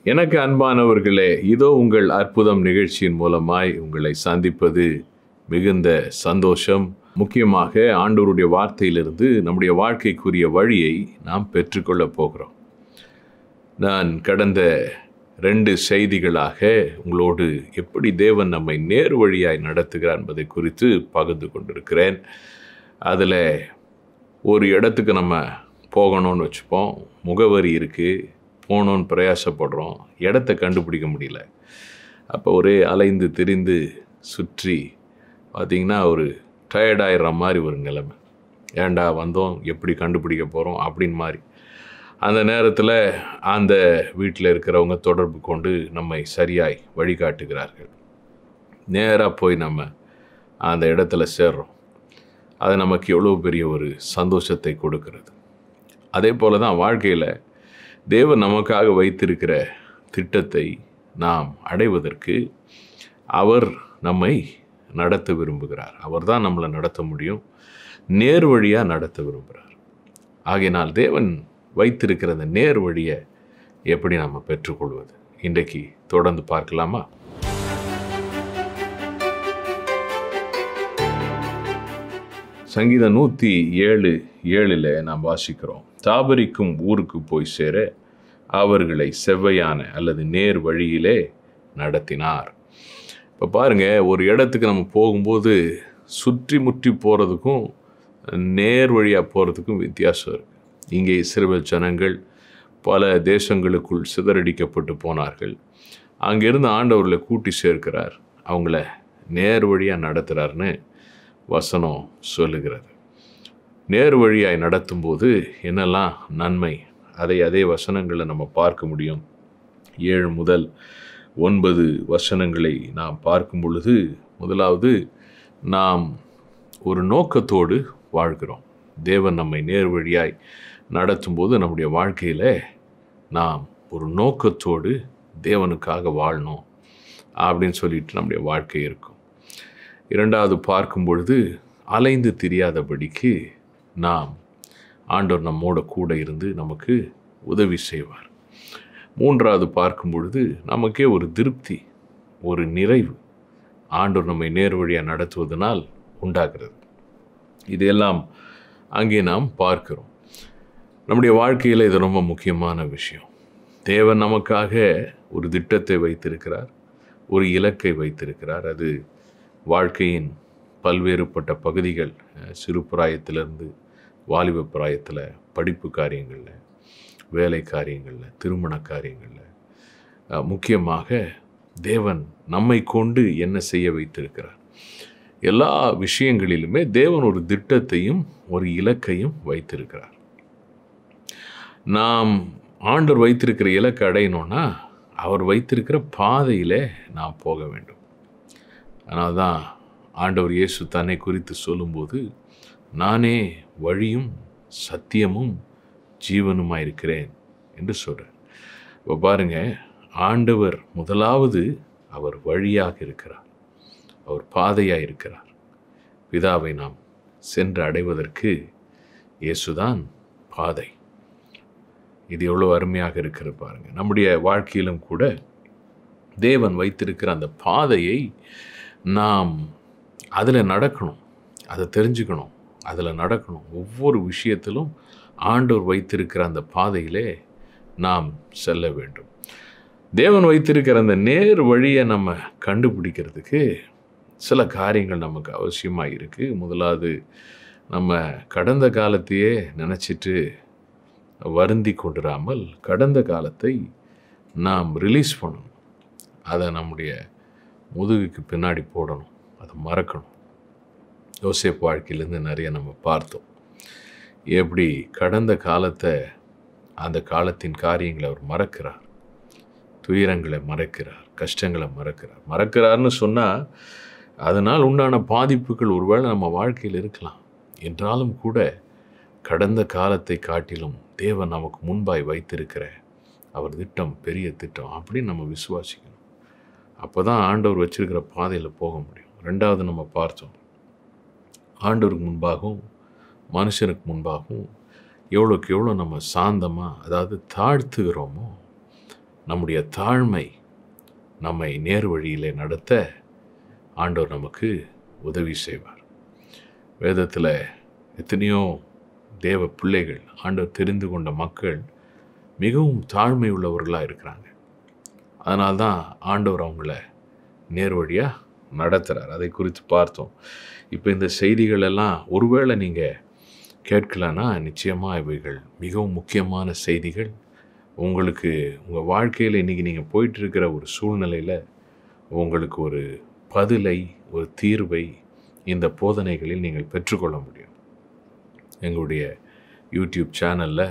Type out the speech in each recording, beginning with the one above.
எனக்கு அன்பானவர்களே இதோ உங்கள் அற்புதம் நிகழ்ச்சியின் மூலமாய் உங்களை சந்திப்பது மிகுந்த சந்தோஷம் முக்கியமாக ஆண்டவருடைய வார்த்தையிலிருந்து நம்முடைய வாழ்க்கைக்குரிய வழியை நாம் பெற்றுக்கொள்ளப் போகிறோம் நான் கடந்த ரெண்டு செய்திகளாக உங்களோடு எப்படி தேவன் நம்மை நேர் வழியாய் நடத்துகிறார் என்பதை குறித்து பகிர்ந்து கொண்டிருக்கிறேன் அதில் ஒரு இடத்துக்கு நம்ம போகணும்னு வச்சுப்போம் முகவரி இருக்குது போகணுன்னு பிரயாசப்படுறோம் இடத்த கண்டுபிடிக்க முடியல அப்போ ஒரே அலைந்து திரிந்து சுற்றி பார்த்திங்கன்னா ஒரு டயர்டாயிடுற மாதிரி ஒரு நிலைமை ஏன்டா வந்தோம் எப்படி கண்டுபிடிக்க போகிறோம் அப்படின்னு மாதிரி அந்த நேரத்தில் அந்த வீட்டில் இருக்கிறவங்க தொடர்பு கொண்டு நம்மை சரியாய் வழிகாட்டுகிறார்கள் நேராக போய் நம்ம அந்த இடத்துல சேர்றோம் அது நமக்கு எவ்வளோ பெரிய ஒரு சந்தோஷத்தை கொடுக்கிறது அதே போல தான் வாழ்க்கையில் தேவன் நமக்காக வைத்திருக்கிற திட்டத்தை நாம் அடைவதற்கு அவர் நம்மை நடத்த விரும்புகிறார் அவர் தான் நம்மளை நடத்த முடியும் நேர் வழியாக நடத்த விரும்புகிறார் ஆகையினால் தேவன் வைத்திருக்கிற அந்த நேர் வழியை எப்படி நம்ம பெற்றுக்கொள்வது இன்றைக்கு தொடர்ந்து பார்க்கலாமா சங்கீதம் நூற்றி ஏழு ஏழில் நாம் வாசிக்கிறோம் தாபரிக்கும் ஊருக்கு போய் சேர அவர்களை செவ்வையான அல்லது நேர் வழியிலே நடத்தினார் இப்போ பாருங்கள் ஒரு இடத்துக்கு நம்ம போகும்போது சுற்றி முற்றி போகிறதுக்கும் நேர் வழியாக போகிறதுக்கும் வித்தியாசம் இருக்குது இங்கே இஸ்ரேல் ஜனங்கள் பல தேசங்களுக்குள் சிதறடிக்கப்பட்டு போனார்கள் அங்கிருந்து ஆண்டவர்களை கூட்டி சேர்க்கிறார் அவங்கள நேர் வழியாக நடத்துகிறாருன்னு வசனம் சொல்லுகிறது நேர் வழியாய் நடத்தும்போது என்னெல்லாம் நன்மை அதை அதே வசனங்களை நம்ம பார்க்க முடியும் ஏழு முதல் ஒன்பது வசனங்களை நாம் பார்க்கும் பொழுது முதலாவது நாம் ஒரு நோக்கத்தோடு வாழ்கிறோம் தேவன் நம்மை நேர் வழியாய் நடத்தும்போது நம்முடைய வாழ்க்கையில் நாம் ஒரு நோக்கத்தோடு தேவனுக்காக வாழணும் அப்படின்னு சொல்லிட்டு நம்முடைய வாழ்க்கை இருக்கும் இரண்டாவது பார்க்கும் பொழுது அலைந்து தெரியாதபடிக்கு நாம் ஆண்டவர் நம்மோட கூட இருந்து நமக்கு உதவி செய்வார் மூன்றாவது பார்க்கும் பொழுது நமக்கே ஒரு திருப்தி ஒரு நிறைவு ஆண்டவர் நம்மை நேர் வழியாக நடத்துவதனால் உண்டாகிறது இதையெல்லாம் அங்கே நாம் பார்க்கிறோம் நம்முடைய வாழ்க்கையில் இது ரொம்ப முக்கியமான விஷயம் தேவன் நமக்காக ஒரு திட்டத்தை வைத்திருக்கிறார் ஒரு இலக்கை வைத்திருக்கிறார் அது வாழ்க்கையின் பல்வேறுபட்ட பகுதிகள் சிறு பிராயத்திலிருந்து வாலிப பிராயத்தில் படிப்பு காரியங்களில் வேலை காரியங்களில் திருமண காரியங்களில் முக்கியமாக தேவன் நம்மை கொண்டு என்ன செய்ய வைத்திருக்கிறார் எல்லா விஷயங்களிலுமே தேவன் ஒரு திட்டத்தையும் ஒரு இலக்கையும் வைத்திருக்கிறார் நாம் ஆண்டவர் வைத்திருக்கிற இலக்கை அடையணும்னா அவர் வைத்திருக்கிற பாதையில் நாம் போக வேண்டும் அதனால தான் ஆண்டவர் இயேசு தன்னை குறித்து சொல்லும்போது நானே வழியும் சத்தியமும் ஜீவனுமாக இருக்கிறேன் என்று சொல்கிறார் இப்போ பாருங்கள் ஆண்டவர் முதலாவது அவர் வழியாக இருக்கிறார் அவர் பாதையாக இருக்கிறார் பிதாவை நாம் சென்று அடைவதற்கு இயேசுதான் பாதை இது எவ்வளோ அருமையாக இருக்கிற பாருங்கள் நம்முடைய வாழ்க்கையிலும் கூட தேவன் வைத்திருக்கிற அந்த பாதையை நாம் அதில் நடக்கணும் அதை தெரிஞ்சுக்கணும் அதில் நடக்கணும் ஒவ்வொரு விஷயத்திலும் ஆண்டோர் வைத்திருக்கிற அந்த பாதையிலே நாம் செல்ல வேண்டும் தேவன் வைத்திருக்கிற அந்த நேர் வழியை நம்ம கண்டுபிடிக்கிறதுக்கு சில காரியங்கள் நமக்கு அவசியமாக இருக்குது முதலாவது நம்ம கடந்த காலத்தையே நினச்சிட்டு வருந்தி கொண்டிராமல் கடந்த காலத்தை நாம் ரிலீஸ் பண்ணணும் அதை நம்முடைய முதுகுக்கு பின்னாடி போடணும் அதை மறக்கணும் யோசேப் வாழ்க்கையிலேருந்து நிறைய நம்ம பார்த்தோம் எப்படி கடந்த காலத்தை அந்த காலத்தின் காரியங்களை அவர் மறக்கிறார் துயரங்களை மறக்கிறார் கஷ்டங்களை மறக்கிறார் மறக்கிறார்னு சொன்னால் அதனால் உண்டான பாதிப்புகள் ஒருவேளை நம்ம வாழ்க்கையில் இருக்கலாம் என்றாலும் கூட கடந்த காலத்தை காட்டிலும் தேவன் நமக்கு முன்பாய் வைத்திருக்கிற அவர் திட்டம் பெரிய திட்டம் அப்படின்னு நம்ம விசுவாசிக்கணும் அப்போ தான் ஆண்டவர் வச்சிருக்கிற பாதையில் போக முடியும் ரெண்டாவது நம்ம பார்த்தோம் ஆண்டவருக்கு முன்பாகவும் மனுஷனுக்கு முன்பாகவும் எவ்வளோக்கு எவ்வளோ நம்ம சாந்தமாக அதாவது தாழ்த்துகிறோமோ நம்முடைய தாழ்மை நம்மை நேர் வழியிலே நடத்த ஆண்டவர் நமக்கு உதவி செய்வார் வேதத்தில் எத்தனையோ தேவ பிள்ளைகள் ஆண்டவர் தெரிந்து கொண்ட மக்கள் மிகவும் தாழ்மை உள்ளவர்களாக இருக்கிறாங்க அதனால்தான் ஆண்டவர் அவங்கள நேர் வழியாக நடத்துகிறார் அதை குறித்து பார்த்தோம் இப்போ இந்த செய்திகள் எல்லாம் ஒருவேளை நீங்கள் கேட்கலன்னா நிச்சயமாக இவைகள் மிகவும் முக்கியமான செய்திகள் உங்களுக்கு உங்கள் வாழ்க்கையில் இன்றைக்கி நீங்கள் போயிட்டுருக்கிற ஒரு சூழ்நிலையில் உங்களுக்கு ஒரு பதிலை ஒரு தீர்வை இந்த போதனைகளில் நீங்கள் பெற்றுக்கொள்ள முடியும் எங்களுடைய யூடியூப் சேனலில்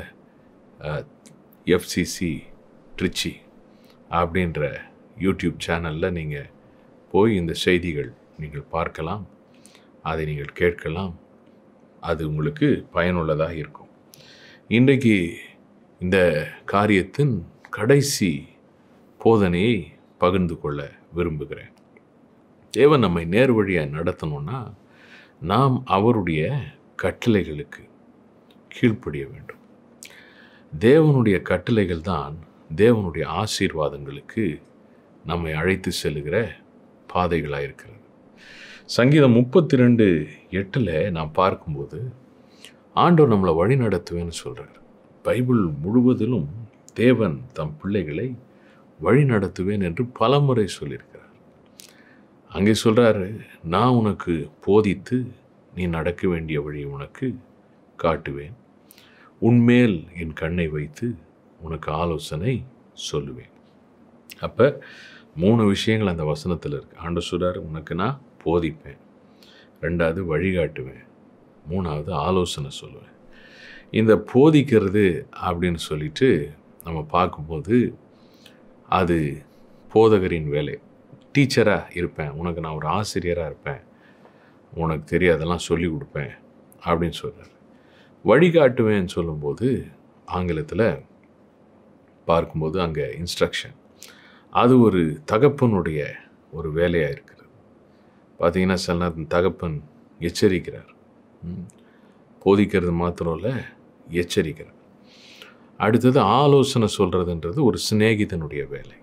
எஃப்சிசி ட்ரிச்சி அப்படின்ற யூடியூப் சேனலில் நீங்கள் போய் இந்த செய்திகள் நீங்கள் பார்க்கலாம் அதை நீங்கள் கேட்கலாம் அது உங்களுக்கு பயனுள்ளதாக இருக்கும் இன்றைக்கு இந்த காரியத்தின் கடைசி போதனையை பகிர்ந்து கொள்ள விரும்புகிறேன் தேவன் நம்மை நேர் வழியாக நடத்தணும்னா நாம் அவருடைய கட்டளைகளுக்கு கீழ்ப்படிய வேண்டும் தேவனுடைய கட்டளைகள் தான் தேவனுடைய ஆசீர்வாதங்களுக்கு நம்மை அழைத்து செல்லுகிற பாதைகளாக இருக்கிறது சங்கீதம் முப்பத்தி ரெண்டு எட்டில் நாம் பார்க்கும்போது ஆண்டவர் நம்மளை வழி நடத்துவேன்னு சொல்கிறார் பைபிள் முழுவதிலும் தேவன் தம் பிள்ளைகளை வழி நடத்துவேன் என்று பலமுறை சொல்லியிருக்கிறார் அங்கே சொல்கிறாரு நான் உனக்கு போதித்து நீ நடக்க வேண்டிய வழி உனக்கு காட்டுவேன் உன்மேல் என் கண்ணை வைத்து உனக்கு ஆலோசனை சொல்லுவேன் அப்போ மூணு விஷயங்கள் அந்த வசனத்தில் இருக்குது ஆண்டு சொல்கிறார் உனக்கு நான் போதிப்பேன் ரெண்டாவது வழிகாட்டுவேன் மூணாவது ஆலோசனை சொல்லுவேன் இந்த போதிக்கிறது அப்படின்னு சொல்லிட்டு நம்ம பார்க்கும்போது அது போதகரின் வேலை டீச்சராக இருப்பேன் உனக்கு நான் ஒரு ஆசிரியராக இருப்பேன் உனக்கு தெரியாதெல்லாம் சொல்லி கொடுப்பேன் அப்படின்னு சொல்கிறார் வழிகாட்டுவேன்னு சொல்லும்போது ஆங்கிலத்தில் பார்க்கும்போது அங்கே இன்ஸ்ட்ரக்ஷன் அது ஒரு தகப்பனுடைய ஒரு வேலையாக இருக்கிறது பார்த்தீங்கன்னா சில நேரம் தகப்பன் எச்சரிக்கிறார் ம். போதிக்கிறது மாத்திரம் இல்லை எச்சரிக்கிறார் அடுத்தது ஆலோசனை சொல்கிறதுன்றது ஒரு சிநேகிதனுடைய வேலை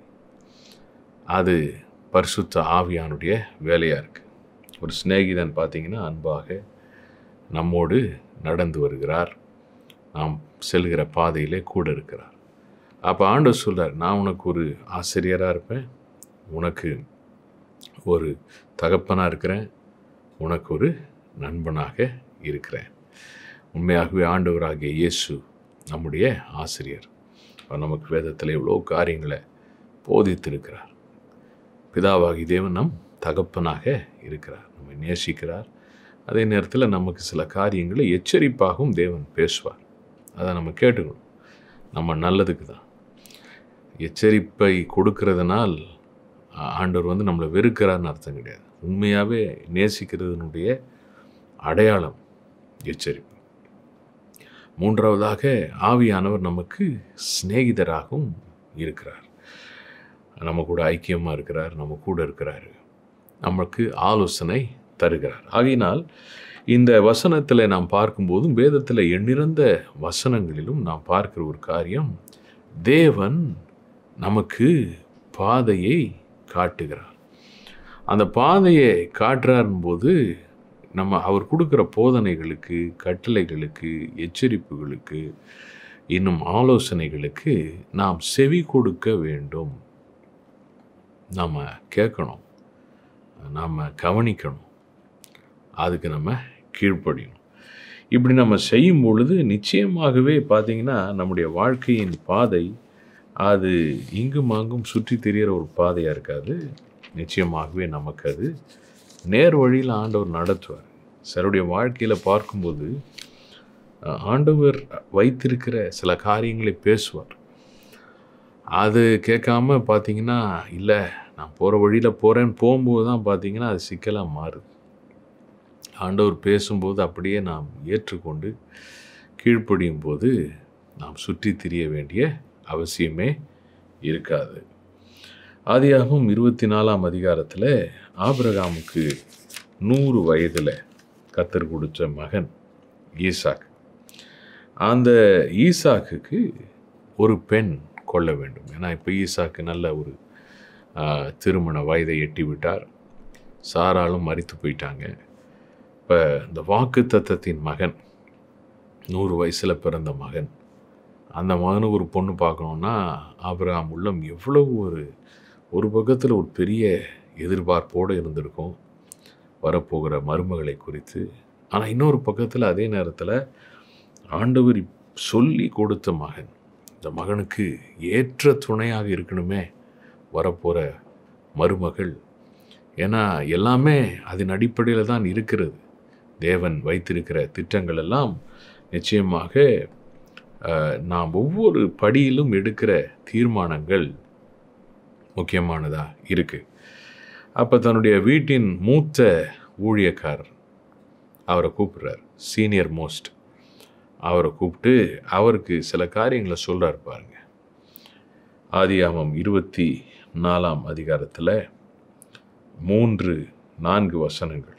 அது பரிசுத்த ஆவியானுடைய வேலையாக இருக்குது ஒரு சிநேகிதன் பார்த்தீங்கன்னா அன்பாக நம்மோடு நடந்து வருகிறார் நாம் செல்கிற பாதையிலே கூட இருக்கிறார் அப்போ ஆண்டவர் சொல்றார் நான் உனக்கு ஒரு ஆசிரியராக இருப்பேன் உனக்கு ஒரு தகப்பனாக இருக்கிறேன் உனக்கு ஒரு நண்பனாக இருக்கிறேன் உண்மையாகவே ஆண்டவராகிய இயேசு நம்முடைய ஆசிரியர் அவர் நமக்கு வேதத்தில் எவ்வளோ காரியங்களை போதித்திருக்கிறார் பிதாவாகி தேவன் நம் தகப்பனாக இருக்கிறார் நம்மை நேசிக்கிறார் அதே நேரத்தில் நமக்கு சில காரியங்களை எச்சரிப்பாகவும் தேவன் பேசுவார் அதை நம்ம கேட்டுக்கணும் நம்ம நல்லதுக்கு தான் எச்சரிப்பை கொடுக்கறதுனால் ஆ- ஆண்டவர் வந்து நம்மளை வெறுக்கிறார்னு அர்த்தம் கிடையாது உண்மையாகவே நேசிக்கிறதுனுடைய அடையாளம் எச்சரிப்பு மூன்றாவதாக ஆவியானவர் நமக்கு சிநேகிதராகவும் இருக்கிறார் நம்ம கூட ஐக்கியமாக இருக்கிறார் நம்ம கூட இருக்கிறாரு நமக்கு ஆலோசனை தருகிறார் ஆகையினால் இந்த வசனத்தில் நாம் பார்க்கும்போதும் வேதத்தில் எண்ணிறந்த வசனங்களிலும் நாம் பார்க்கிற ஒரு காரியம் தேவன் நமக்கு பாதையை காட்டுகிறார் அந்த பாதையை காட்டுறாருன் போது நம்ம அவர் கொடுக்குற போதனைகளுக்கு கட்டளைகளுக்கு எச்சரிப்புகளுக்கு இன்னும் ஆலோசனைகளுக்கு நாம் செவி கொடுக்க வேண்டும் நாம் கேட்கணும் நாம் கவனிக்கணும் அதுக்கு நம்ம கீழ்ப்படியணும் இப்படி நம்ம செய்யும் பொழுது நிச்சயமாகவே பார்த்தீங்கன்னா நம்முடைய வாழ்க்கையின் பாதை அது இங்கும் அங்கும் சுற்றி திரியிற ஒரு பாதையாக இருக்காது நிச்சயமாகவே நமக்கு அது நேர் வழியில் ஆண்டவர் நடத்துவார் சிலருடைய வாழ்க்கையில் பார்க்கும்போது அஹ், ஆண்டவர் வைத்திருக்கிற சில காரியங்களை பேசுவார் அது கேட்காம பார்த்தீங்கன்னா இல்லை நான் போகிற வழியில் போகிறேன்னு போகும்போது தான் பார்த்தீங்கன்னா அது சிக்கலாக மாறுது ஆண்டவர் பேசும்போது அப்படியே நாம் ஏற்றுக்கொண்டு கீழ்ப்படியும் போது நாம் சுற்றி திரிய வேண்டிய அவசியமே இருக்காது ஆதியாகமம் இருபத்தி நாலாம் அதிகாரத்தில் ஆபிரகாமுக்கு நூறு வயதில் கத்தர் கொடுத்த மகன் ஈசாக் அந்த ஈசாக்குக்கு ஒரு பெண் கொள்ள வேண்டும் ஏன்னா இப்போ ஈசாக்கு நல்ல ஒரு ஆஹ், திருமண வயதை எட்டி விட்டார் சாராலும் மறித்து போயிட்டாங்க இப்போ இந்த வாக்கு தத்தத்தின் மகன் நூறு வயசில் பிறந்த மகன் அந்த மகனுக்கு ஒரு பொண்ணு பார்க்கணுன்னா ஆபிரகாம் உள்ளம் எவ்வளவு ஒரு ஒரு பக்கத்தில் ஒரு பெரிய எதிர்பார்ப்போடு இருந்திருக்கும் வரப்போகிற மருமகளை குறித்து ஆனால் இன்னொரு பக்கத்தில் அதே நேரத்தில் ஆண்டவர் சொல்லி கொடுத்த மகன் இந்த மகனுக்கு ஏற்ற துணையாக இருக்கணுமே வரப்போகிற மருமகள் ஏன்னா எல்லாமே அதன் அடிப்படையில் தான் இருக்கிறது தேவன் வைத்திருக்கிற திட்டங்கள் எல்லாம் நிச்சயமாக அஹ், நாம் ஒவ்வொரு படியிலும் எடுக்கிற தீர்மானங்கள் முக்கியமானதாக இருக்குது அப்போ தன்னுடைய வீட்டின் மூத்த ஊழியக்காரர் அவரை கூப்பிடுறார் சீனியர் மோஸ்ட் அவரை கூப்பிட்டு அவருக்கு சில காரியங்களை சொல்கிறார் பாருங்க ஆதியாமம் இருபத்தி நாலாம் அதிகாரத்தில் மூன்று நான்கு வசனங்கள்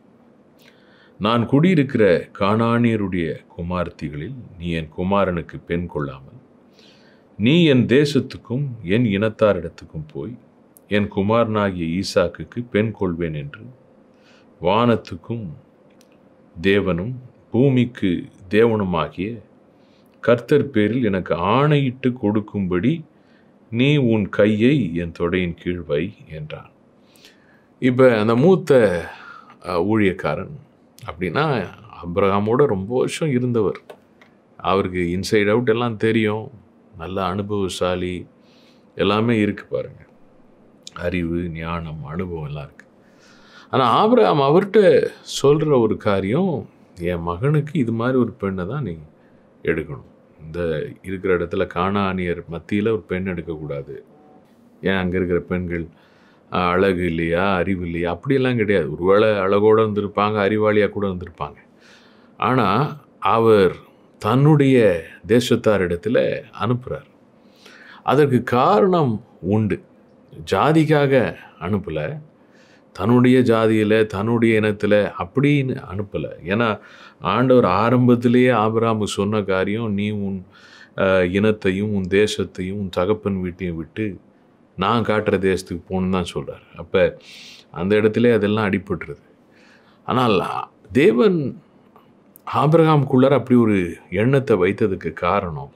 நான் குடியிருக்கிற கானானியருடைய குமார்த்திகளில் நீ என் குமாரனுக்கு பெண் கொள்ளாமல் நீ என் தேசத்துக்கும் என் இனத்தாரிடத்துக்கும் போய் என் குமாரனாகிய ஈசாக்குக்கு பெண் கொள்வேன் என்று வானத்துக்கும் தேவனும் பூமிக்கு தேவனுமாகிய கர்த்தர் பேரில் எனக்கு ஆணையிட்டு கொடுக்கும்படி நீ உன் கையை என் தொடையின் கீழ் வை என்றான் இப்போ அந்த மூத்த அஹ், ஊழியக்காரன் அப்படின்னா அப்ரஹாமோட ரொம்ப வருஷம் இருந்தவர் அவருக்கு இன்சைட் அவுட் எல்லாம் தெரியும் நல்ல அனுபவசாலி எல்லாமே இருக்கு பாருங்க அறிவு ஞானம் அனுபவம் எல்லாம் இருக்கு ஆனால் ஆபிரகாம் அவர்கிட்ட சொல்கிற ஒரு காரியம் என் மகனுக்கு இது மாதிரி ஒரு பெண்ணை தான் நீ எடுக்கணும் இந்த இருக்கிற இடத்துல காணானியர் மத்தியில் ஒரு பெண் எடுக்கக்கூடாது ஏன் அங்கே இருக்கிற பெண்கள் அஹ், அழகு இல்லையா அறிவு இல்லையா அப்படியெல்லாம் கிடையாது ஒருவேளை அழகோடு இருந்திருப்பாங்க அறிவாளியாக கூட இருந்திருப்பாங்க ஆனால் அவர் தன்னுடைய தேசத்தாரிடத்தில் அனுப்புகிறார் அதற்கு காரணம் உண்டு ஜாதிக்காக அனுப்பலை தன்னுடைய ஜாதியில் தன்னுடைய இனத்தில் அப்படின்னு அனுப்பலை ஏன்னா ஆண்டவர் ஆரம்பத்திலேயே ஆபிராமு சொன்ன காரியம் நீ உன் அஹ், இனத்தையும் உன் தேசத்தையும் உன் தகப்பன் வீட்டையும் விட்டு நான் காட்டுற தேசத்துக்கு போகணுன்னு தான் சொல்கிறார் அப்போ அந்த இடத்துல அதெல்லாம் அடிபட்டுருது ஆனால் தேவன் ஆபிரகாமுக்குள்ளார அப்படி ஒரு எண்ணத்தை வைத்ததுக்கு காரணம்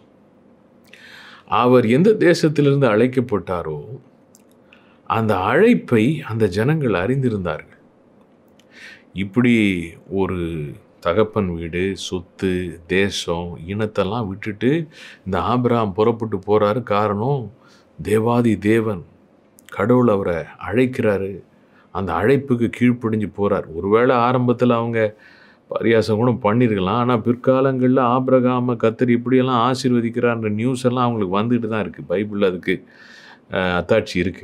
அவர் எந்த தேசத்திலிருந்து அழைக்கப்பட்டாரோ அந்த அழைப்பை அந்த ஜனங்கள் அறிந்திருந்தார்கள் இப்படி ஒரு தகப்பன் வீடு சொத்து தேசம் இனத்தெல்லாம் விட்டுட்டு இந்த ஆபிரகாம் புறப்பட்டு போகிறாரு காரணம் தேவாதி தேவன் கடவுள் அவரை அழைக்கிறாரு அந்த அழைப்புக்கு கீழ்ப்படிஞ்சு போகிறார் ஒருவேளை ஆரம்பத்தில் அவங்க பரியாசம் கூட பண்ணியிருக்கலாம் ஆனால் பிற்காலங்களில் ஆபிரகாம கத்தர் இப்படியெல்லாம் ஆசீர்வதிக்கிறார்ன்ற நியூஸ் எல்லாம் அவங்களுக்கு வந்துட்டு தான் இருக்குது பைபிளில் அதுக்கு அஹ், அத்தாட்சி இருக்குது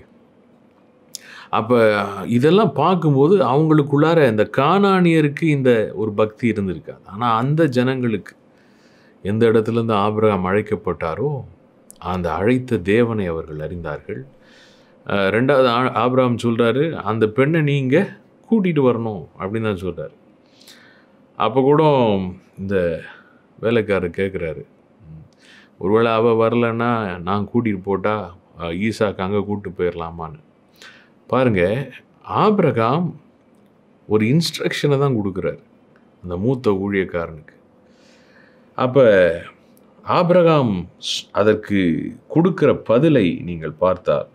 அப்போ இதெல்லாம் பார்க்கும்போது அவங்களுக்குள்ளார இந்த கானானியருக்கு இந்த ஒரு பக்தி இருந்திருக்காது ஆனால் அந்த ஜனங்களுக்கு எந்த இடத்துலேருந்து ஆபிரகாம் அழைக்கப்பட்டாரோ அந்த அழைத்த தேவனை அவர்கள் அறிந்தார்கள் அஹ், ரெண்டாவது ஆ- ஆபிரகாம் சொல்கிறாரு அந்த பெண்ணை நீங்கள் கூட்டிகிட்டு வரணும் அப்படின்னு தான் சொல்கிறாரு அப்போ கூட இந்த வேலைக்காரர் கேட்குறாரு ஒருவேளை அவள் வரலன்னா நான் கூட்டிகிட்டு போட்டால் ஈசாக்கு அங்கே கூப்பிட்டு போயிடலாமான்னு பாருங்க ஆபிரகாம் ஒரு இன்ஸ்ட்ரக்ஷனை தான் கொடுக்குறாரு அந்த மூத்த ஊழியக்காரனுக்கு அப்போ ஆபிரகாம் ஸ்- அதற்கு கொடுக்கிற பதிலை நீங்கள் பார்த்தால்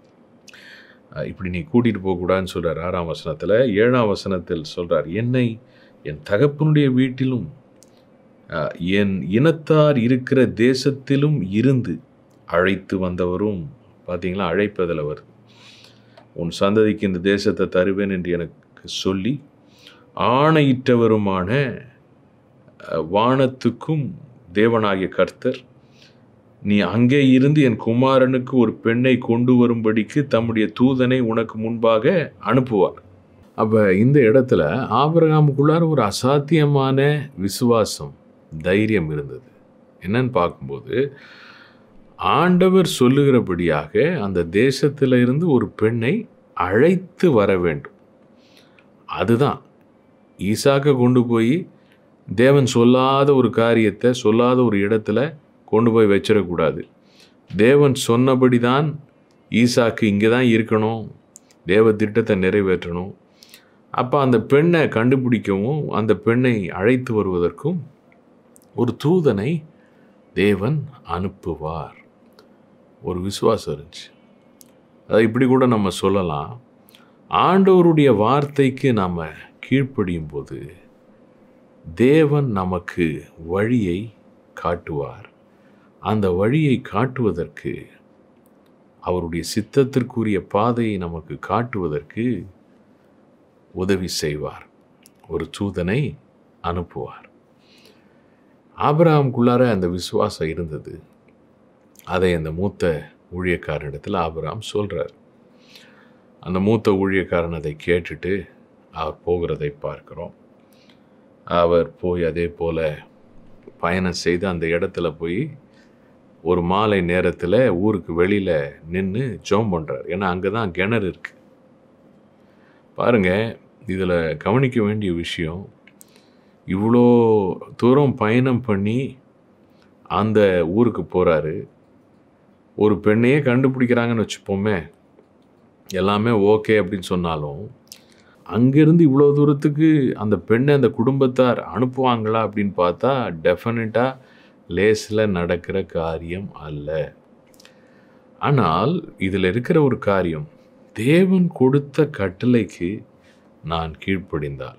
அஹ், இப்படி நீ கூட்டிகிட்டு போகக்கூடாதுன்னு சொல்கிறார் ஆறாம் வசனத்தில் ஏழாம் வசனத்தில் சொல்கிறார் என்னை என் தகப்பனுடைய வீட்டிலும் அஹ், என் இனத்தார் இருக்கிற தேசத்திலும் இருந்து அழைத்து வந்தவரும் பார்த்தீங்களா அழைப்பதில் வருது உன் சந்ததிக்கு இந்த தேசத்தை தருவேன் என்று எனக்கு சொல்லி ஆணையிட்டவருமான அஹ், வானத்துக்கும் தேவனாகிய கர்த்தர் நீ அங்கே இருந்து என் குமாரனுக்கு ஒரு பெண்ணை கொண்டு வரும்படிக்கு தம்முடைய தூதனை உனக்கு முன்பாக அனுப்புவார் அப்போ இந்த இடத்துல ஆபிரகாமுக்குள்ளார ஒரு அசாத்தியமான விசுவாசம் தைரியம் இருந்தது என்னன்னு பார்க்கும்போது ஆண்டவர் சொல்லுகிறபடியாக அந்த தேசத்தில் இருந்து ஒரு பெண்ணை அழைத்து வர வேண்டும் அதுதான் ஈசாக்க கொண்டு போய் தேவன் சொல்லாத ஒரு காரியத்தை சொல்லாத ஒரு இடத்துல கொண்டு போய் வச்சிடக்கூடாது தேவன் சொன்னபடி தான் ஈசாக்கு இங்கே தான் இருக்கணும் தேவ திட்டத்தை நிறைவேற்றணும் அப்போ அந்த பெண்ணை கண்டுபிடிக்கவும் அந்த பெண்ணை அழைத்து வருவதற்கும் ஒரு தூதனை தேவன் அனுப்புவார் ஒரு விசுவாசம் இருந்துச்சு அதை இப்படி கூட நம்ம சொல்லலாம் ஆண்டவருடைய வார்த்தைக்கு நாம் கீழ்ப்படியும் போது தேவன் நமக்கு வழியை காட்டுவார் அந்த வழியை காட்டுவதற்கு அவருடைய சித்தத்திற்குரிய பாதையை நமக்கு காட்டுவதற்கு உதவி செய்வார் ஒரு தூதனை அனுப்புவார் ஆபிரகாமுக்குள்ளார அந்த விசுவாசம் இருந்தது அதை அந்த மூத்த ஊழியக்காரனிடத்தில் ஆபிரகாம் சொல்கிறார் அந்த மூத்த ஊழியக்காரன் அதை கேட்டுட்டு அவர் போகிறதை பார்க்குறோம் அவர் போய் அதே போல் பயணம் செய்து அந்த இடத்துல போய் ஒரு மாலை நேரத்தில் ஊருக்கு வெளியில் நின்று ஜோம் பண்ணுறார் ஏன்னா அங்கே தான் கிணறு இருக்குது பாருங்கள் இதில் கவனிக்க வேண்டிய விஷயம் இவ்வளோ தூரம் பயணம் பண்ணி அந்த ஊருக்கு போகிறாரு ஒரு பெண்ணையே கண்டுபிடிக்கிறாங்கன்னு வச்சுப்போமே எல்லாமே ஓகே அப்படின்னு சொன்னாலும் அங்கேருந்து இவ்வளோ தூரத்துக்கு அந்த பெண்ணை அந்த குடும்பத்தார் அனுப்புவாங்களா அப்படின்னு பார்த்தா டெஃபினட்டாக லேஸில் நடக்கிற காரியம் அல்ல ஆனால் இதில் இருக்கிற ஒரு காரியம் தேவன் கொடுத்த கட்டளைக்கு நான் கீழ்ப்படிந்தால்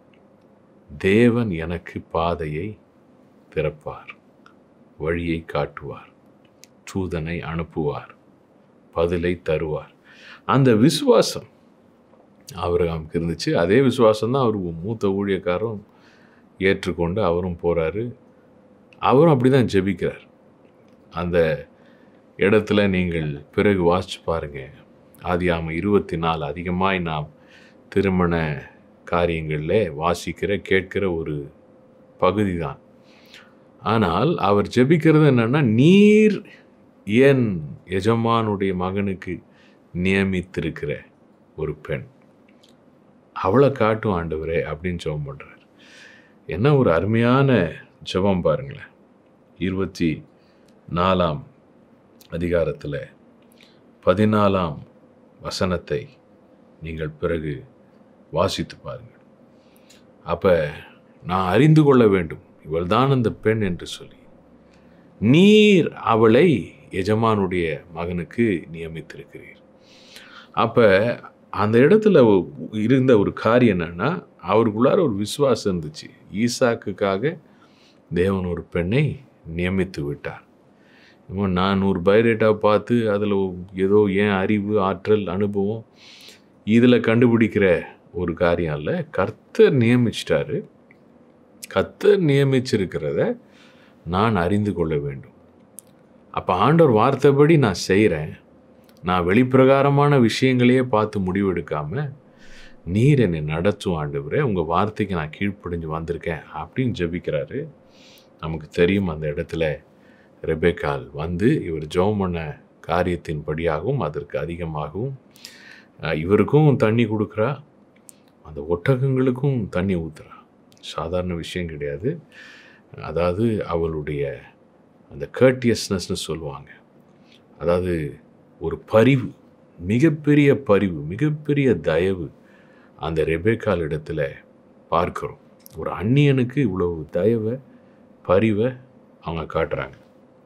தேவன் எனக்கு பாதையை திறப்பார் வழியை காட்டுவார் தூதனை அனுப்புவார் பதிலை தருவார் அந்த விசுவாசம் அவருக்கு இருந்துச்சு அதே விசுவாசம் தான் அவர் மூத்த ஊழியக்காரரும் ஏற்றுக்கொண்டு அவரும் போகிறாரு அவரும் அப்படி தான் ஜெபிக்கிறார் அந்த இடத்துல நீங்கள் பிறகு வாசிச்சு பாருங்கள் ஆதியாம இருபத்தி நாலு அதிகமாய் நாம் திருமண காரியங்களில் வாசிக்கிற கேட்கிற ஒரு பகுதி தான் ஆனால் அவர் ஜெபிக்கிறது என்னன்னா நீர் என் எஜமானுடைய மகனுக்கு நியமித்திருக்கிற ஒரு பெண் அவளை காட்டும் ஆண்டவரே அப்படின்னு ஜெபம் பண்ணுறார் என்ன ஒரு அருமையான ஜெபம் பாருங்களேன் இருபத்தி நாலாம் அதிகாரத்தில் பதினாலாம் வசனத்தை நீங்கள் பிறகு வாசித்து பாருங்கள் அப்போ நான் அறிந்து கொள்ள வேண்டும் இவள்தான் அந்த பெண் என்று சொல்லி நீர் அவளை எஜமானுடைய மகனுக்கு நியமித்திருக்கிறீர் அப்போ அந்த இடத்துல இருந்த ஒரு காரியம் என்னன்னா அவருக்குள்ளார ஒரு விசுவாசம் இருந்துச்சு ஈசாக்குக்காக தேவன் ஒரு பெண்ணை நியமித்து விட்டார் இப்போ நான் ஒரு பயோடேட்டாவை பார்த்து அதில் ஏதோ ஏன் அறிவு ஆற்றல் அனுபவம் இதில் கண்டுபிடிக்கிற ஒரு காரியம் இல்லை கர்த்தர் நியமிச்சிட்டாரு கர்த்தர் நியமிச்சிருக்கிறத நான் அறிந்து கொள்ள வேண்டும் அப்போ ஆண்டவர் வார்த்தைப்படி நான் செய்கிறேன் நான் வெளிப்பிரகாரமான விஷயங்களையே பார்த்து முடிவெடுக்காமல் நீர் என்னை நடத்தும் ஆண்டவரே உங்கள் வார்த்தைக்கு நான் கீழ்ப்படிஞ்சு வந்திருக்கேன் அப்படின்னு ஜெபிக்கிறாரு நமக்கு தெரியும் அந்த இடத்துல ரெபேக்கால் வந்து இவர் ஜெபம் பண்ண காரியத்தின் படியாகவும் அதற்கு அதிகமாகவும் அஹ், இவருக்கும் தண்ணி கொடுக்குறா அந்த ஒட்டகங்களுக்கும் தண்ணி ஊத்துறா சாதாரண விஷயம் கிடையாது அதாவது அவளுடைய அந்த கர்டியஸ்னஸ்னு சொல்லுவாங்க அதாவது ஒரு பரிவு மிகப்பெரிய பரிவு மிகப்பெரிய தயவு அந்த ரெபேக்கால் இடத்துல பார்க்கிறோம் ஒரு அந்நியனுக்கு இவ்வளவு தயவை பரிவை அவங்க காட்டுறாங்க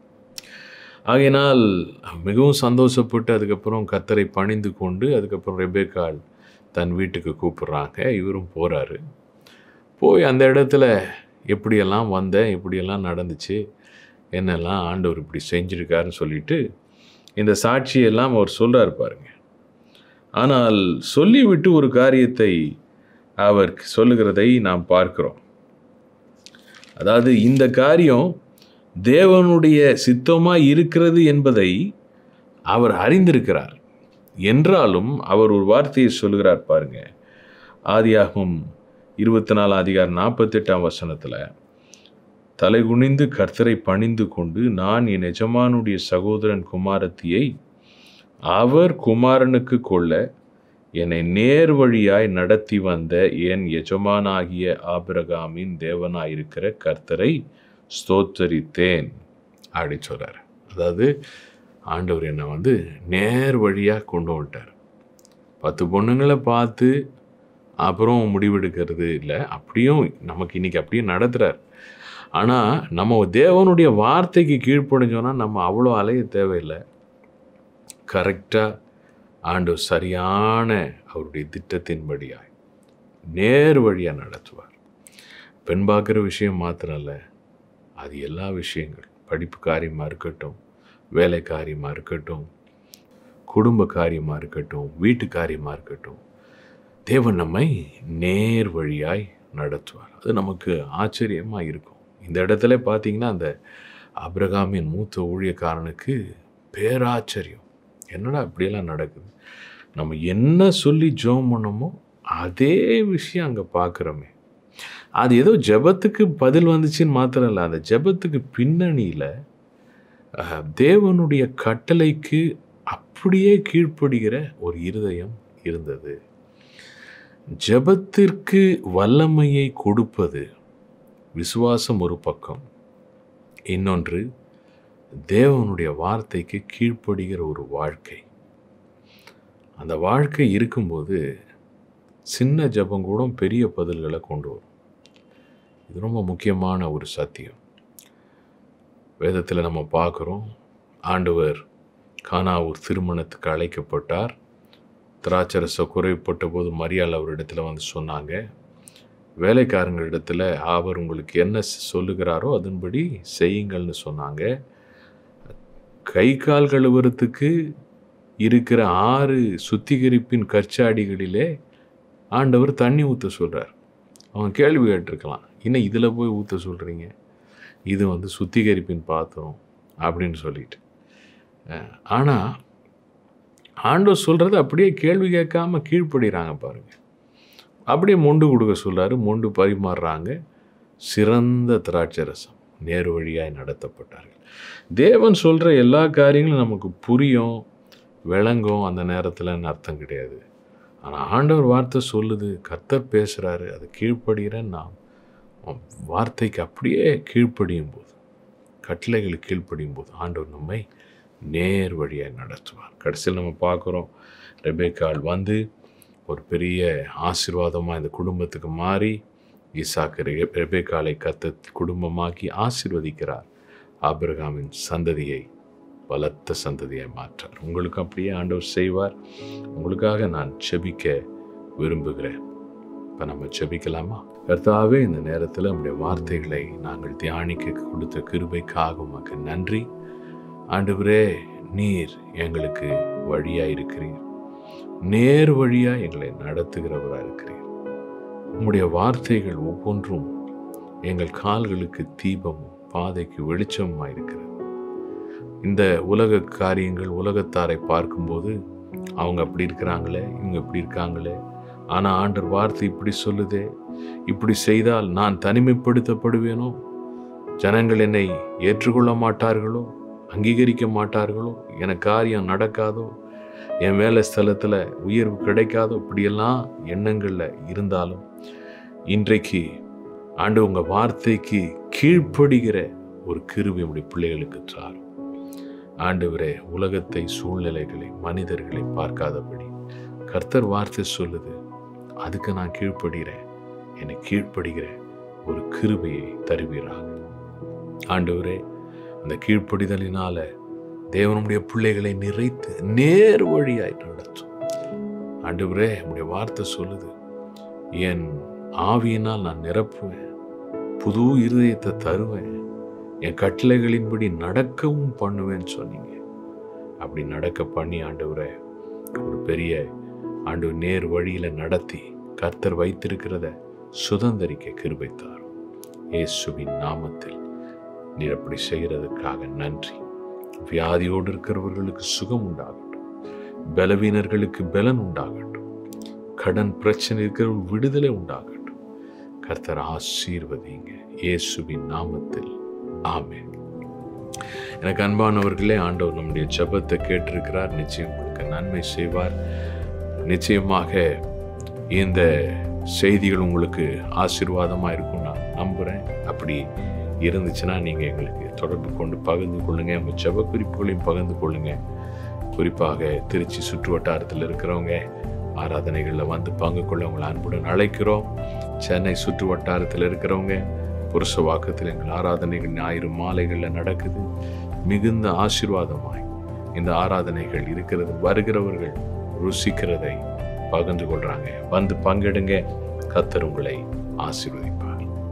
ஆகையினால் மிகவும் சந்தோஷப்பட்டு அதுக்கப்புறம் கத்தரை பணிந்து கொண்டு அதுக்கப்புறம் ரெபேக்கால் தன் வீட்டுக்கு கூப்பிடுறாங்க இவரும் போகிறாரு போய் அந்த இடத்துல எப்படியெல்லாம் வந்தேன் எப்படியெல்லாம் நடந்துச்சு என்னெல்லாம் ஆண்டவர் இப்படி செஞ்சிருக்காருன்னு சொல்லிட்டு இந்த சாட்சியெல்லாம் அவர் சொல்றாரு பாருங்க ஆனால் சொல்லிவிட்டு ஒரு காரியத்தை அவர் சொல்லுகிறதை நாம் பார்க்கிறோம் அதாவது இந்த காரியம் தேவனுடைய சித்தமாய் இருக்கிறது என்பதை அவர் அறிந்திருக்கிறார் என்றாலும் அவர் ஒரு வார்த்தையை சொல்லுகிறார் பாருங்க ஆதியாகும் இருபத்தி நாலு அதிகாரம் நாற்பத்தெட்டாம் வசனத்தில் தலைகுனிந்து கர்த்தரை பணிந்து கொண்டு நான் என் எஜமானுடைய சகோதரன் குமாரத்தியை அவர் குமாரனுக்கு கொள்ள என்னை நேர் வழியாய் நடத்தி வந்த என் எஜமானாகிய ஆபிரகாமின் தேவனாயிருக்கிற கர்த்தரை ஸ்தோத்தரித்தேன் அப்படி சொல்றார் அதாவது ஆண்டவர் என்னை வந்து நேர் வழியாக கொண்டு வந்துட்டார் பத்து பொண்ணுங்களை பார்த்து அப்புறம் முடிவெடுக்கிறது இல்லை அப்படியும் நமக்கு இன்னைக்கு அப்படியே நடத்துகிறார் ஆனால் நம்ம தேவனுடைய வார்த்தைக்கு கீழ்ப்படிஞ்சோன்னா நம்ம அவ்வளோ அலைய தேவையில்லை கரெக்டாக ஆண்டு சரியான அவருடைய திட்டத்தின்படியாய் நேர் வழியாக நடத்துவார் பெண் பார்க்குற விஷயம் மாத்திரம் இல்லை அது எல்லா விஷயங்கள் படிப்பு காரியமாக இருக்கட்டும் வேலை காரியமாக இருக்கட்டும் குடும்ப காரியமாக இருக்கட்டும் வீட்டு காரியமாக இருக்கட்டும் தேவன் நம்மை நேர் வழியாய் நடத்துவார் அது நமக்கு ஆச்சரியமாக இருக்கும் இந்த இடத்துல பார்த்தீங்கன்னா அந்த அப்ரகாமின் மூத்த ஊழியக்காரனுக்கு பேராச்சரியம் என்னடா இப்படியெல்லாம் நடக்குது நம்ம என்ன சொல்லி ஜெபம் பண்ணோமோ அதே விஷயம் அங்கே பார்க்குறோமே அது ஏதோ ஜெபத்துக்கு பதில் வந்துச்சுன்னு மாத்திரம் இல்லை அந்த ஜெபத்துக்கு பின்னணியில் அஹ், தேவனுடைய கட்டளைக்கு அப்படியே கீழ்ப்படுகிற ஒரு இருதயம் இருந்தது ஜெபத்திற்கு வல்லமையை கொடுப்பது விசுவாசம் ஒரு பக்கம் இன்னொன்று தேவனுடைய வார்த்தைக்கு கீழ்ப்படுகிற ஒரு வாழ்க்கை அந்த வாழ்க்கை இருக்கும்போது சின்ன ஜெபம் கூட பெரிய பதில்களை கொண்டு வரும் இது ரொம்ப முக்கியமான ஒரு சத்தியம் வேதத்தில் நம்ம பார்க்குறோம் ஆண்டவர் கானாவூர் திருமணத்துக்கு அழைக்கப்பட்டார் திராட்சரச குறைப்பட்ட போது மரியாள் அவரிடத்துல வந்து சொன்னாங்க வேலைக்காரங்களிடத்துல அவர் உங்களுக்கு என்ன சொல்லுகிறாரோ அதன்படி செய்யுங்கள்னு சொன்னாங்க கை கால் கழுவுறதுக்கு இருக்கிற ஆறு சுத்திகரிப்பின் கற்சாடிகளிலே ஆண்டவர் தண்ணி ஊற்ற சொல்கிறார் அவன் கேள்வி கேட்டிருக்கலாம் இன்னும் இதில் போய் ஊற்ற சொல்கிறீங்க இது வந்து சுத்திகரிப்பின் பாத்திரம் அப்படின்னு சொல்லிட்டு ஆனால் ஆண்டவர் சொல்கிறது அப்படியே கேள்வி கேட்காம கீழ்ப்படுகிறாங்க பாருங்க அப்படியே மொண்டு கொடுக்க சொல்றாரு மொண்டு பரிமாறுறாங்க சிறந்த திராட்சை ரசம் நேர் வழியாய் நடத்தப்பட்டார்கள் தேவன் சொல்கிற எல்லா காரியங்களும் நமக்கு புரியும் விளங்கும் அந்த நேரத்தில்னு அர்த்தம் கிடையாது ஆனால் ஆண்டவர் வார்த்தை சொல்லுது கர்த்தர் பேசுகிறாரு அது கீழ்ப்படுகிற நாம் வார்த்தைக்கு அப்படியே கீழ்ப்படியும் போது கட்டளைகளுக்கு கீழ்ப்படியும் போது ஆண்டவர் நம்மை நேர் வழியாக நடத்துவார் கடைசியில் நம்ம பார்க்குறோம் ரெபேக்கால் வந்து ஒரு பெரிய ஆசீர்வாதமாக இந்த குடும்பத்துக்கு மாறி ஈசாக்கு ரெ- ரெபேக்காலை கத்த குடும்பமாக்கி ஆசீர்வதிக்கிறார் ஆபிரகாமின் சந்ததியை பலத்த சந்ததியை மாற்றார் உங்களுக்கு அப்படியே ஆண்டவர் செய்வார் உங்களுக்காக நான் செபிக்க விரும்புகிறேன் இப்போ நம்ம செபிக்கலாமா கர்த்தாவே இந்த நேரத்தில் நம்முடைய வார்த்தைகளை நாங்கள் தியானிக்க கொடுத்த கிருபைக்காக உமக்கு நன்றி ஆண்டவரே நீர் எங்களுக்கு வழியாக இருக்கிறீர் நேர் வழியாக எங்களை நடத்துகிறவராக இருக்கிறீர் உம்முடைய வார்த்தைகள் ஒவ்வொன்றும் எங்கள் கால்களுக்கு தீபமும் பாதைக்கு வெளிச்சமுமாக இருக்கிறது இந்த உலக காரியங்கள் உலகத்தாரை பார்க்கும்போது அவங்க அப்படி இருக்கிறாங்களே இவங்க இப்படி இருக்காங்களே ஆனால் ஆண்டர் வார்த்தை இப்படி சொல்லுதே இப்படி செய்தால் நான் தனிமைப்படுத்தப்படுவேனோ ஜனங்கள் என்னை ஏற்றுக்கொள்ள மாட்டார்களோ அங்கீகரிக்க மாட்டார்களோ எனக்கு காரியம் நடக்காதோ என் வேலை ஸ்தலத்தில் உயர்வு கிடைக்காதோ இப்படியெல்லாம் எண்ணங்களில் இருந்தாலும் இன்றைக்கு ஆண்டு உங்கள் வார்த்தைக்கு கீழ்ப்படுகிற ஒரு கிருபை உடைய பிள்ளைகளுக்கு தாரும் ஆண்டவரே உலகத்தை சூழ்நிலைகளை மனிதர்களை பார்க்காதபடி கர்த்தர் வார்த்தை சொல்லுது அதுக்கு நான் கீழ்ப்படுகிறேன் என்னை கீழ்ப்படுகிற ஒரு கிருபையை தருவீராக ஆண்டவரே அந்த கீழ்ப்படிதலினால தேவனுடைய பிள்ளைகளை நிறைத்து நேர் வழியாய் நடத்தும் ஆண்டவரே உடைய வார்த்தை சொல்லுது என் ஆவியினால் நான் நிரப்புவேன் புது இருதயத்தை தருவேன் என் கட்டளைகளின்படி நடக்கவும் பண்ணுவேன்னு சொன்னீங்க அப்படி நடக்க பண்ணி ஆண்டவரை ஒரு பெரிய ஆண்டு நேர் வழியில நடத்தி கர்த்தர் வைத்திருக்கிறத சுதந்திரிக்க கிருபைத்தார் இயேசுவின் நாமத்தில் நீர் அப்படி செய்கிறதுக்காக நன்றி வியாதியோடு இருக்கிறவர்களுக்கு சுகம் உண்டாகட்டும் பலவீனர்களுக்கு பலன் உண்டாகட்டும் கடன் பிரச்சனை இருக்கிறவர்கள் விடுதலை உண்டாகட்டும் கர்த்தர் ஆசீர்வதிங்க இயேசுவின் நாமத்தில் ஆமென் எனக்கு அன்பானவர்களே ஆண்டவர் நம்முடைய ஜெபத்தை கேட்டிருக்கிறார் நிச்சயம் உங்களுக்கு நன்மை செய்வார் நிச்சயமாக இந்த செய்திகள் உங்களுக்கு ஆசீர்வாதமாக இருக்கும் நான் நம்புகிறேன் அப்படி இருந்துச்சுன்னா நீங்கள் எங்களுக்கு தொடர்பு கொண்டு பகிர்ந்து கொள்ளுங்க உங்கள் செப குறிப்புகளையும் பகிர்ந்து கொள்ளுங்க குறிப்பாக திருச்சி சுற்று வட்டாரத்தில் இருக்கிறவங்க ஆராதனைகளில் வந்து பங்கு கொள்ள உங்களை அன்புடன் அழைக்கிறோம் சென்னை சுற்று வட்டாரத்தில் இருக்கிறவங்க புருஷ வாக்கத்தில் எங்கள் ஆராதனைகள் ஞாயிறு மாலைகளில் நடக்குது மிகுந்த ஆசீர்வாதமாய் இந்த ஆராதனைகள் இருக்கிறது வருகிறவர்கள் ருசிக்கிறதை பகிர்ந்து கொள்றாங்க வந்து பங்கெடுங்க கத்தர் உங்களை ஆசீர்வதிப்பார்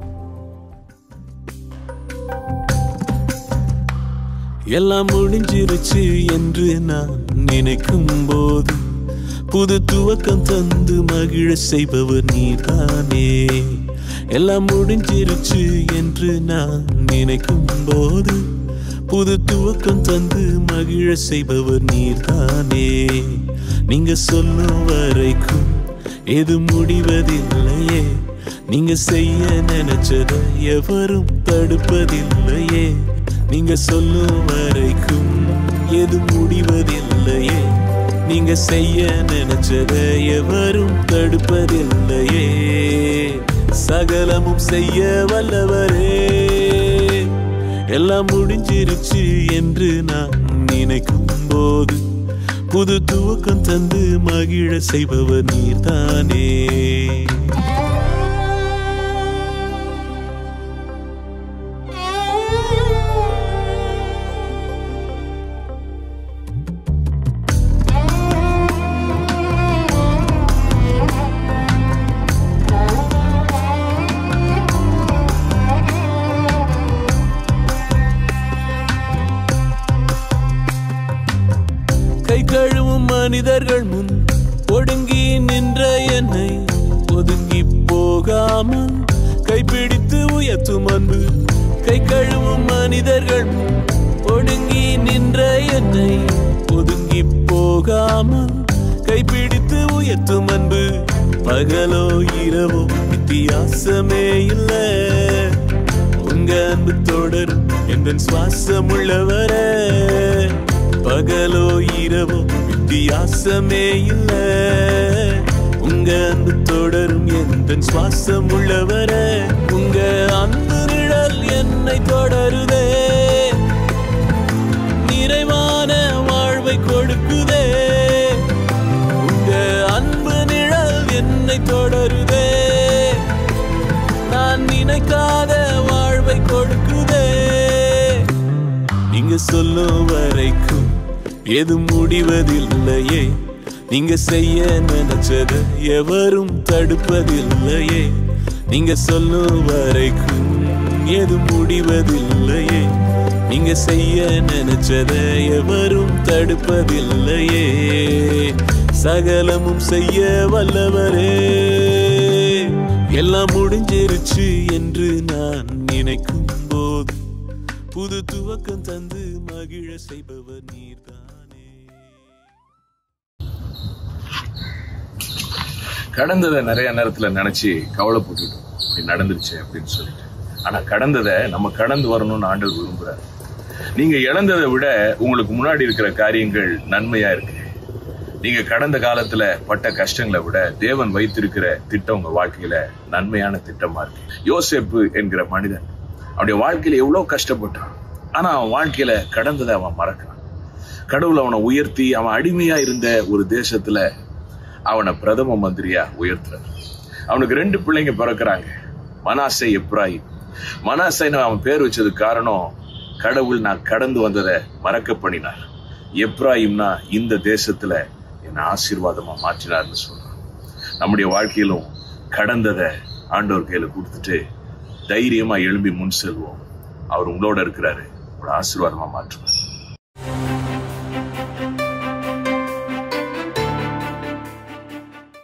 எல்லாம் முடிஞ்சிருச்சு என்று நான் நினைக்கும் போது புது துவக்கம் தந்து மகிழ செய்பவர் நீதானே எல்லாம் முடிஞ்சிருச்சு என்று நான் நினைக்கும் போது புது துவக்கம் தந்து மகிழ செய்பவர் நீர்தானே நீங்க சொல்லும் வரைக்கும் எது முடிவதில்லையே நீங்க செய்ய நினைச்சத எவரும் தடுப்பதில்லையே நீங்க சொல்லும் வரைக்கும் எது முடிவதில்லையே நீங்க செய்ய நினைச்சத எவரும் தடுப்பதில்லையே சகலமும் செய்ய வல்லவரே எல்லாம் முடிஞ்சிருச்சு என்று நான் நினைக்கும் போது புது துவக்கம் தந்து மகிழ செய்பவர் நீர்தானே கை கழுவும் மனிதர்கள் முன் ஒடுங்கி நின்ற என்னை ஒதுங்கி போகாமல் கைப்பிடித்து உயர்த்தும் அன்பு கை கழுவும் மனிதர்கள் முன் ஒடுங்கி நின்ற என்னை ஒதுங்கி போகாமல் கைப்பிடித்து உயர்த்தும் அன்பு பகலோ இரவோ வித்தியாசமே இல்லை உங்க அன்பு தொடரும் எந்த சுவாசம் உள்ளவரே பகலோ இரவோ வித்தியாசமே இல்ல உங்க அன்பு தொடரும் எந்த சுவாசம் உள்ளவரே உங்க அன்பு நிழல் என்னை தொடருதே நிறைவான வாழ்வை கொடுக்குதே உங்க அன்பு நிழல் என்னை தொடருதே நான் நினைக்காத வாழ்வை கொடுக்குதே நீங்க சொல்லும் வரைக்கும் எது முடிவதில்லையே நீங்க செய்ய நினைச்சத எவரும் தடுப்பதில்லையே நீங்க சொல்லும் வரைக்கும் எது முடிவதில்லையே நீங்க செய்ய நினைச்சத எவரும் தடுப்பதில்லையே சகலமும் செய்ய வல்லவரே எல்லாம் முடிஞ்சிருச்சு என்று நான் நினைக்கும் போது புது துவக்கம் தந்து மகிழ செய்பவர் நீர்தானே கடந்ததை நிறைய நேரத்துல நினைச்சு கவலைப்பட்டுட்டோம் இப்படி நடந்துருச்சு அப்படின்னு சொல்லிட்டு ஆனா கடந்ததை நம்ம கடந்து வரணும்னு ஆண்டவர் விரும்புறாரு நீங்க இழந்ததை விட உங்களுக்கு முன்னாடி இருக்கிற காரியங்கள் நன்மையா இருக்கு நீங்க கடந்த காலத்துல பட்ட கஷ்டங்களை விட தேவன் வைத்திருக்கிற திட்டம் உங்க வாழ்க்கையில நன்மையான திட்டமா இருக்கு யோசேப்பு என்கிற மனிதன் அவனுடைய வாழ்க்கையில எவ்வளவு கஷ்டப்பட்டான் ஆனா அவன் வாழ்க்கையில கடந்ததை அவன் மறக்கிறான் கடவுள் அவனை உயர்த்தி அவன் அடிமையா இருந்த ஒரு தேசத்துல அவனை பிரதம மந்திரியா உயர்த்துறார் அவனுக்கு ரெண்டு பிள்ளைங்க பிறக்கிறாங்க மனாசை எப்ராஹிம் மனாசைன்னு அவன் பேர் வச்சதுக்கு காரணம் கடவுள் நான் கடந்து வந்ததை மறக்க பண்ணினார் எப்ராஹிம்னா இந்த தேசத்துல என்னை ஆசீர்வாதமா மாற்றினார்னு சொல்றான் நம்முடைய வாழ்க்கையிலும் கடந்ததை ஆண்டவர் கையில கொடுத்துட்டு தைரியமா எழும்பி முன் செல்வோம் அவர் உங்களோட இருக்கிறாரு உங்களோட ஆசீர்வாதமா மாற்றுவார்